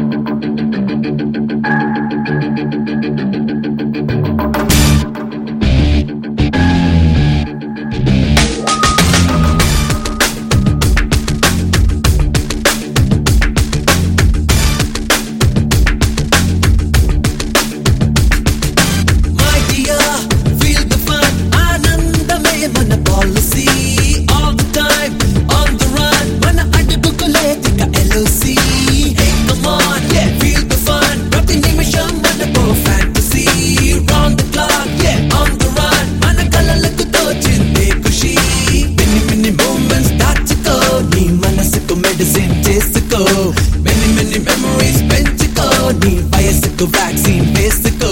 My dear, feel the fun. ఆనందమే మన policy. All the time, on the run. మన అడుగుకులే దిగ LOC. Hey, come on, yeah, feel the fun. ప్రతి నిమిషం మనకో fantasy. Round the clock, yeah, on the run. మన కలలకు తోచిందే ఖుషి. Many, many moments దాచుకో. నీ మనసుకు medicine చేసుకో. Many, many memories పెంచుకో. నీ వయసుకు vaccine వేసుకో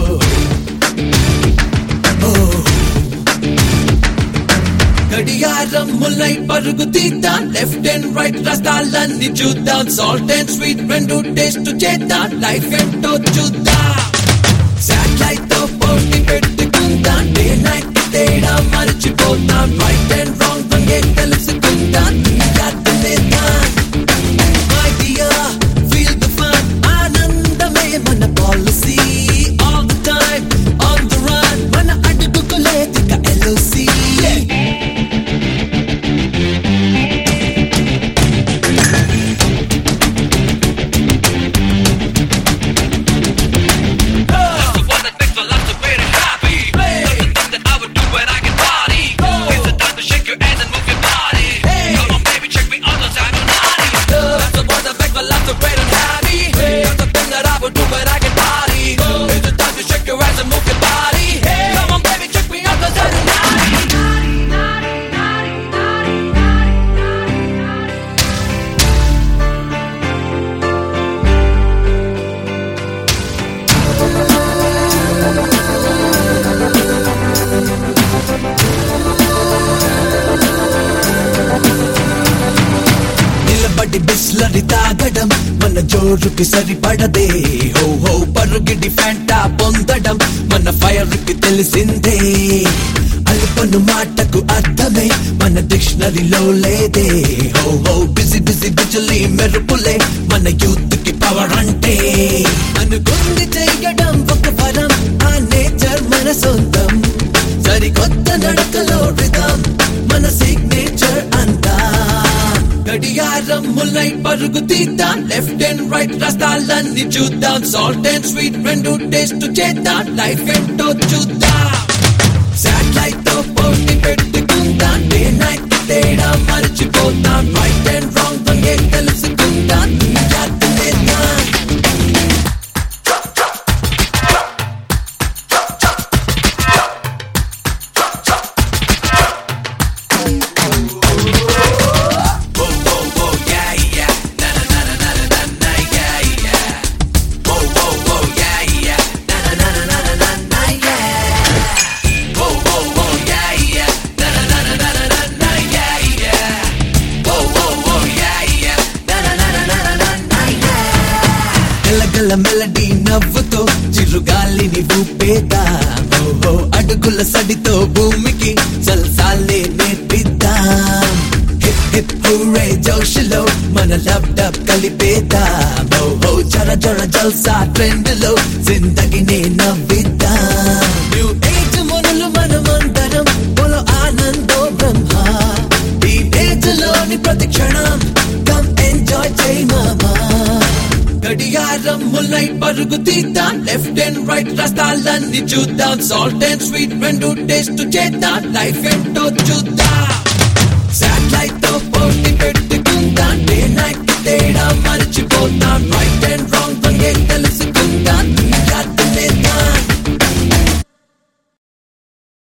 గడియారం ముల్లై పరుగు తీద్దాం లెఫ్ట్ అండ్ రైట్ రస్తాలన్నీ చూద్దాం సాల్ట్ అండ్ స్వీట్ రెండు టేస్ట్ చేద్దాం లైఫ్ ఏంటో చూద్దాం శాటిలైట్ తో పోటీ పెట్టుకుందాం డే నైట్ తేడా మర్చిపోతాం రైట్ అండ్ రాంగ్ రంగే తెలుసుకుందాం దునియాద్దులేద్దాం My dear, feel the fun. ఆనందమే మన policy. All the time, on the run. మన అడుగుకులే దిగ LOC. That's the one that makes my life so great and happy. That's the thing that I would do when I can party. It's the time to shake your ass and move your body. Come on, baby, check me out, no time for naughty. That's the one that makes my life so great and happy. That's the thing that I would do when I can party. It's the time to shake your ass and move your body. Come on, baby, check me out, no time for naughty. నిలబడి బిస్లరి తాగడం మన జోరుకి సరిపడదే హో హో పరుగిడి Fanta పొందడం మన fire కి తెలిసిందే అల్పను మాటకు అర్థమే మన డిక్షనరీలో లేదే హో హో బిజీ బిజీ బిజులి మెరుపులే మన యూత్ కి పవర్ అంటే అనుకుంది చెయ్యడం ఒక వరం ఆ నేచర్ మన సొంతం సరికొత్త నడకలో రిధం మన సిగ్నేచర్ అంతా గడియారం ముల్లై పరుగు తీద్దాం లెఫ్ట్ అండ్ రైట్ రస్తాలన్నీ చూద్దాం సాల్ట్ అండ్ స్వీట్ రెండు టేస్ట్ చేద్దాం లైఫ్ ఏంటో చూద్దాం శాటిలైట్ తో పోటీ పెట్టుకుందాం డే నైట్ తేడా మర్చిపోతాం రైట్ అండ్ రాంగ్ రంగే తెలుసుకుందాం దునియాద్దులేద్దాం గలగల మెలడీ నవ్వుతో చిరుగాలిని ఊపేద్దాం ఓహో అడుగుల సడితో భూమికి సల్సాలే నేర్పిద్దాం హిప్ హిప్ హూరే జోష్లో మన లబ్ డబ్ కలిపేద్దాం ఓహో జర జర జల్సా ట్రెండ్ లో జిందగినే నవ్విద్దాం న్యూ ఏజ్ మొదలు మనమందరం పొల ఆనందో బ్రహ్మ ఈ ఏజ్ లోని ప్రతి క్షణం కమ్ ఎంజాయ్ చేయి మామా గడియారం ముల్లై పరుగు తీద్దాం లెఫ్ట్ అండ్ రైట్ రస్తాలన్నీ చూద్దాం సాల్ట్ అండ్ స్వీట్ రెండు టేస్ట్ చేద్దాం లైఫ్ ఏంటో చూద్దాం